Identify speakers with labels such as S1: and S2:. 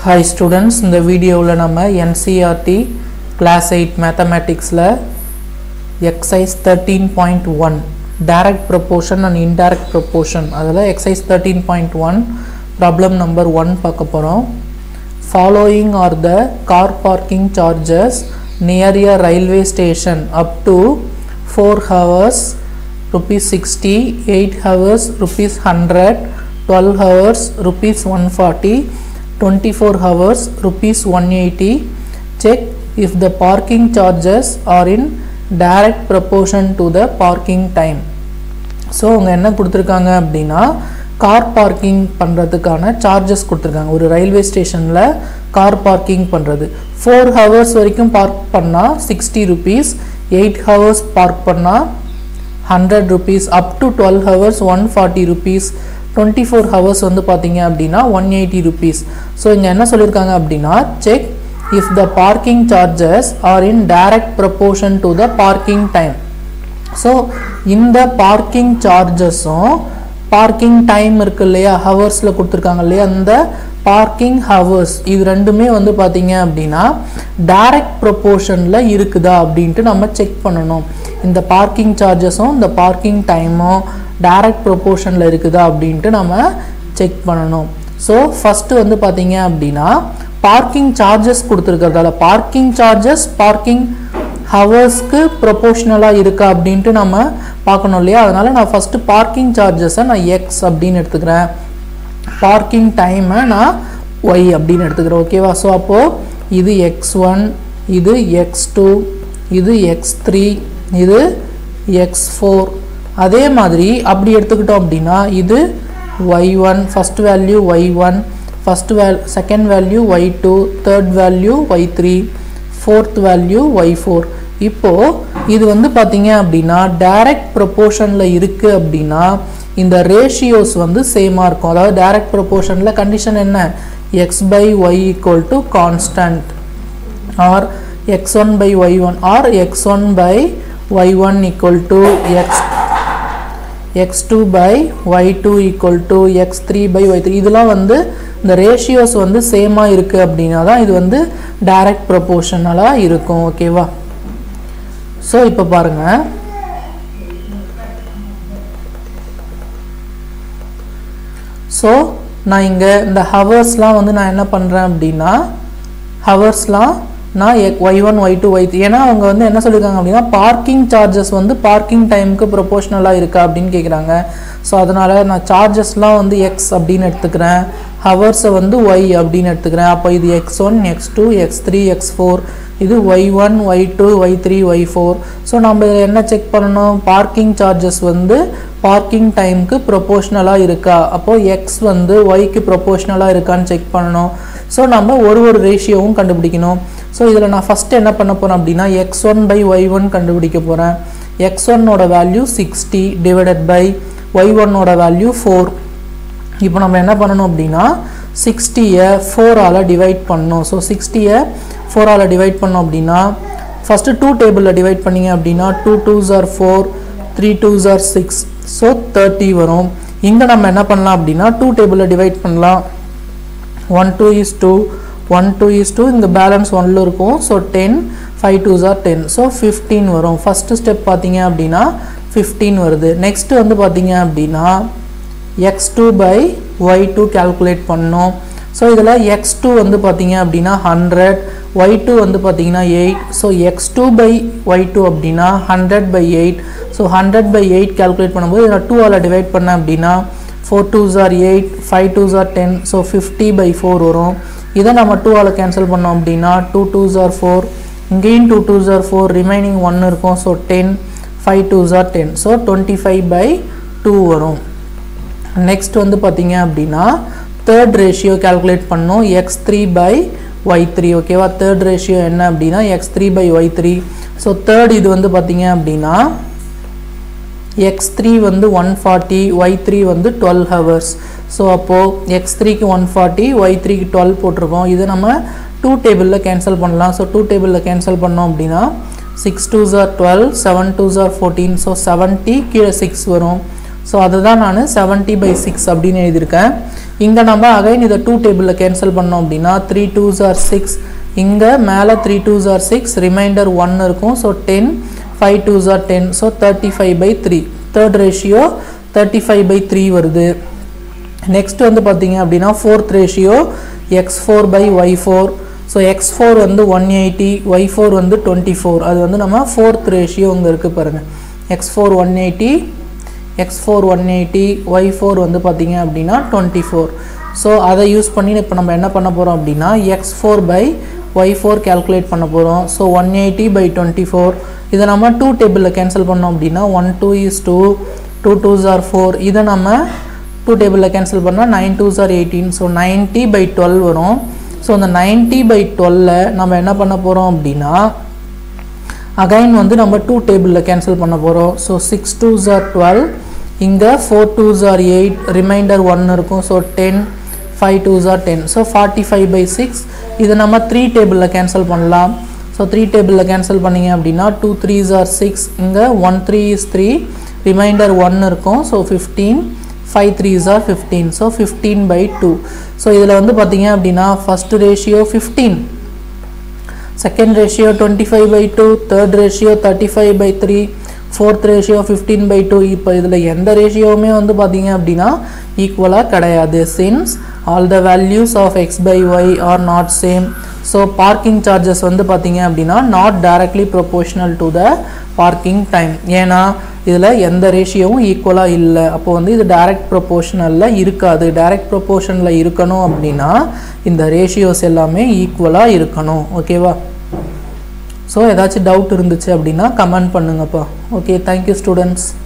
S1: hi students இந்த வீடியோவில் நம்ம என்சிஆர்டி கிளாஸ் எயிட் மேத்தமேட்டிக்ஸில் exercise thirteen point one direct proportion and indirect proportion அதில் exercise thirteen point one problem number one பார்க்க போகிறோம் following are the car parking charges near a railway station up to four hours rupees 60 8 hours rupees 100 12 hours rupees 140 24 hours rupees 180 check if the parking charges are in direct proportion to the parking time so அவங்க என்ன கொடுத்துருக்காங்க அப்படின்னா car parking பண்ணுறதுக்கான charges கொடுத்துருக்காங்க ஒரு railway ஸ்டேஷனில் car parking பண்ணுறது four hours வரைக்கும் பார்க் பண்ணால் sixty rupees eight hours park பண்ணால் hundred rupees up to twelve hours one forty rupees twenty four hours வந்து பார்த்தீங்க அப்படின்னா ஒன் எயிட்டி ருபீஸ் ஸோ இங்கே என்ன சொல்லியிருக்காங்க அப்படின்னா check if the parking charges are in direct proportion to the parking time so இந்த parking சார்ஜஸும் parking time இருக்கு இல்லையா ஹவர்ஸில் கொடுத்துருக்காங்க இல்லையா அந்த பார்க்கிங் ஹவர்ஸ் இது ரெண்டுமே வந்து பார்த்தீங்க அப்படின்னா டைரக்ட் ப்ரொப்போர்ஷனில் இருக்குதா அப்படின்ட்டு நம்ம செக் பண்ணணும் இந்த பார்க்கிங் சார்ஜஸும் இந்த பார்க்கிங் டைமும் டைரக்ட் ப்ரொப்போர்ஷனில் இருக்குதா அப்படின்ட்டு நம்ம செக் பண்ணணும் ஸோ ஃபஸ்ட்டு வந்து பார்த்தீங்க அப்படின்னா பார்க்கிங் சார்ஜஸ் கொடுத்துருக்கிறதால பார்க்கிங் சார்ஜஸ் பார்க்கிங் ஹவர்ஸ்க்கு ப்ரொபோஷ்னலாக இருக்கா அப்படின்ட்டு நம்ம பார்க்கணும் இல்லையா அதனால் நான் ஃபஸ்ட்டு பார்க்கிங் சார்ஜஸை நான் எக்ஸ் அப்படின்னு எடுத்துக்கிறேன் பார்க்கிங் டைமை நான் ஒய் அப்படின்னு எடுத்துக்கிறேன் ஓகேவா ஸோ அப்போது இது எக்ஸ் ஒன் இது எக்ஸ் டூ இது எக்ஸ் த்ரீ இது எக்ஸ் ஃபோர் அதே மாதிரி அப்படி எடுத்துக்கிட்டோம் அப்படின்னா இது Y one first value Y one first value second value Y two third value Y three fourth value Y four இப்போது இது வந்து பார்த்தீங்க அப்படின்னா டைரக்ட் ப்ரொப்போர்ஷனில் இருக்குது அப்படின்னா இந்த ரேஷியோஸ் வந்து சேமாக இருக்கும் அதாவது டைரக்ட் ப்ரொப்போர்ஷனில் கண்டிஷன் என்ன X by Y equal to constant or X one by Y one or X one by Y one equal to X X two by Y two equal to X three by Y three இதெல்லாம் வந்து இந்த ratios வந்து சேமாக இருக்குது அப்படின்னா தான் இது வந்து டைரக்ட் ப்ரொப்போர்ஷனலாக இருக்கும் ஓகேவா ஸோ இப்போ பாருங்கள் ஸோ நான் இங்கே இந்த ஹவர்ஸ்லாம் வந்து நான் என்ன பண்ணுறேன் அப்படின்னா ஹவர்ஸ்லாம் நான் Y one Y two Y three ஏன்னா அவங்க வந்து என்ன சொல்லியிருக்காங்க அப்படின்னா பார்க்கிங் சார்ஜஸ் வந்து பார்க்கிங் டைமுக்கு ப்ரொபோஷ்னலாக இருக்கா அப்படின்னு கேட்குறாங்க ஸோ அதனால் நான் சார்ஜஸ்லாம் வந்து எக்ஸ் அப்படின்னு எடுத்துக்கிறேன் ஹவர்ஸை வந்து ஒய் அப்படின்னு எடுத்துக்கிறேன் அப்போ இது X one X two X three X four இது Y one Y two Y three Y four so நம்ம என்ன செக் பண்ணணும் பார்க்கிங் சார்ஜஸ் வந்து பார்க்கிங் டைமுக்கு ப்ரொப்போஷ்னலாக இருக்கா அப்போது எக்ஸ் வந்து ஒய்க்கு ப்ரொப்போஷ்னலாக இருக்கான்னு செக் பண்ணணும் ஸோ நம்ம ஒரு ஒரு ரேஷியோவும் கண்டுபிடிக்கணும் ஸோ இதில் நான் ஃபஸ்ட்டு என்ன பண்ண போகிறேன் அப்படின்னா X one by Y one கண்டுபிடிக்க போகிறேன் எக்ஸ் ஒன்னோட value sixty divided by Y ஒன்னோட வேல்யூ ஃபோர் இப்போ நம்ம என்ன பண்ணணும் அப்படின்னா சிக்ஸ்டியை ஃபோரால் டிவைட் பண்ணணும் ஸோ சிக்ஸ்டியை ஃபோரால் டிவைட் பண்ணோம் அப்படின்னா ஃபஸ்ட்டு டூ டேபிளில் டிவைட் பண்ணிங்க அப்படின்னா two twos are four three twos are six so thirty வரும் இங்கே நம்ம என்ன பண்ணலாம் அப்படின்னா டூ டேபிளில் டிவைட் பண்ணலாம் one two is two two two is is two balance ஒன்ல இருக்கும் so ten five twos are ten so fifteen வரும் ஃபஸ்ட்டு ஸ்டெப் பார்த்தீங்க அப்படின்னா ஃபிஃப்டீன் வருது நெக்ஸ்ட்டு வந்து பார்த்தீங்க அப்படின்னா x two by Y two calculate பண்ணோம் ஸோ இதில் எக்ஸ் டூ வந்து பார்த்தீங்க அப்படின்னா ஹண்ட்ரட் ஒய் டூ வந்து பார்த்தீங்கன்னா eight so x two by Y two அப்படின்னா hundred by eight so hundred by eight calculate பண்ணும்போது இதில் டூவால் டிவைட் பண்ணேன் அப்படின்னா four twos are eight five twos are ten so fifty by four வரும் இதை நம்ம டூவால் கேன்சல் பண்ணோம் அப்படின்னா டூ டூஸ் ஆர் ஃபோர் இங்கேயும் two twos are four remaining one இருக்கும் so ten five twos are ten so twenty five by two வரும் next வந்து பார்த்தீங்க அப்படின்னா தேர்ட் ரேஷியோ கேல்குலேட் பண்ணோம் x three by Y three ஓகேவா தேர்ட் ரேஷியோ என்ன அப்படின்னா x three by Y three so third இது வந்து பார்த்தீங்க அப்படின்னா எக்ஸ் த்ரீ வந்து ஒன் ஃபார்ட்டி ஒய் த்ரீ வந்து டுவெல் ஹவர்ஸ் ஸோ அப்போது எக்ஸ் த்ரீக்கு ஒன் ஃபார்ட்டி ஒய் த்ரீக்கு டுவெல் போட்டிருக்கோம் இது நம்ம டூ டேபிளில் கேன்சல் பண்ணலாம் ஸோ டூ டேபிளில் கேன்சல் பண்ணோம் அப்படின்னா six two are twelve seven two are fourteen so seventy கீழே சிக்ஸ் வரும் ஸோ அதுதான் நான் செவன்ட்டி பை சிக்ஸ் அப்படின்னு எழுதியிருக்கேன் இங்கே நம்ம அகைன் இதை டூ டேபிளில் கேன்சல் பண்ணோம் அப்படின்னா த்ரீ டூஸ் ஆர் சிக்ஸ் இங்கே மேலே three twos are six remainder one இருக்கும் so ten five twos are ten so thirty five by three third ratio thirty five by three வருது நெக்ஸ்ட் வந்து பார்த்தீங்க அப்படின்னா fourth ratio x four by y four so x four வந்து one eighty y four வந்து twenty four அது வந்து நம்ம fourth ratio இங்கே இருக்குது பாருங்கள் x four one eighty x four one eighty y four வந்து பார்த்தீங்க அப்படின்னா டுவெண்ட்டி ஃபோர் ஸோ அதை யூஸ் பண்ணி இப்போ நம்ம என்ன பண்ண போகிறோம் அப்படின்னா x four by y four calculate பண்ண போகிறோம் so one eighty by twenty four இதை நம்ம டூ டேபிளில் கேன்சல் பண்ணோம் அப்படின்னா one two is two two twos are four இதை நம்ம டூ டேபிளில் கேன்சல் பண்ணால் nine twos are eighteen so ninety by twelve வரும் ஸோ அந்த நைன்ட்டி பை டுவெல்ல நம்ம என்ன பண்ண போகிறோம் அப்படின்னா அகைன் வந்து நம்ம டூ டேபிளில் கேன்சல் பண்ண போகிறோம் so six twos are twelve இங்கே four twos are eight remainder one இருக்கும் so ten five twos are ten so forty five by six இது நம்ம த்ரீ டேபிளில் கேன்சல் பண்ணலாம் ஸோ த்ரீ டேபிளில் கேன்சல் பண்ணீங்க அப்படின்னா டூ த்ரீஸ் ஆர் சிக்ஸ் இங்கே one three is three remainder one இருக்கும் so fifteen five threes are fifteen so fifteen by two so இதில் வந்து பார்த்தீங்க அப்படின்னா first ratio fifteen second ratio twenty five by two third ratio thirty five by three fourth ratio fifteen by two இப்போ இதில் எந்த ரேஷியோவுமே வந்து பார்த்தீங்க அப்படின்னா ஈக்குவலாக கிடையாது since all the values of x by y are not same so parking charges வந்து பார்த்தீங்க அப்படின்னா not directly proportional to the parking time ஏன்னா இதில் எந்த ரேஷியோவும் ஈக்குவலாக இல்லை அப்போ வந்து இது டைரக்ட் ப்ரொபோஷனலில் இருக்காது டைரக்ட் ப்ரொபோஷனில் இருக்கணும் அப்படின்னா இந்த ரேஷியோஸ் எல்லாமே ஈக்குவலாக இருக்கணும் ஓகேவா ஸோ ஏதாச்சும் டவுட் இருந்துச்சு அப்படின்னா கமெண்ட் பண்ணுங்கப்பா ஓகே தேங்க்யூ ஸ்டூடெண்ட்ஸ்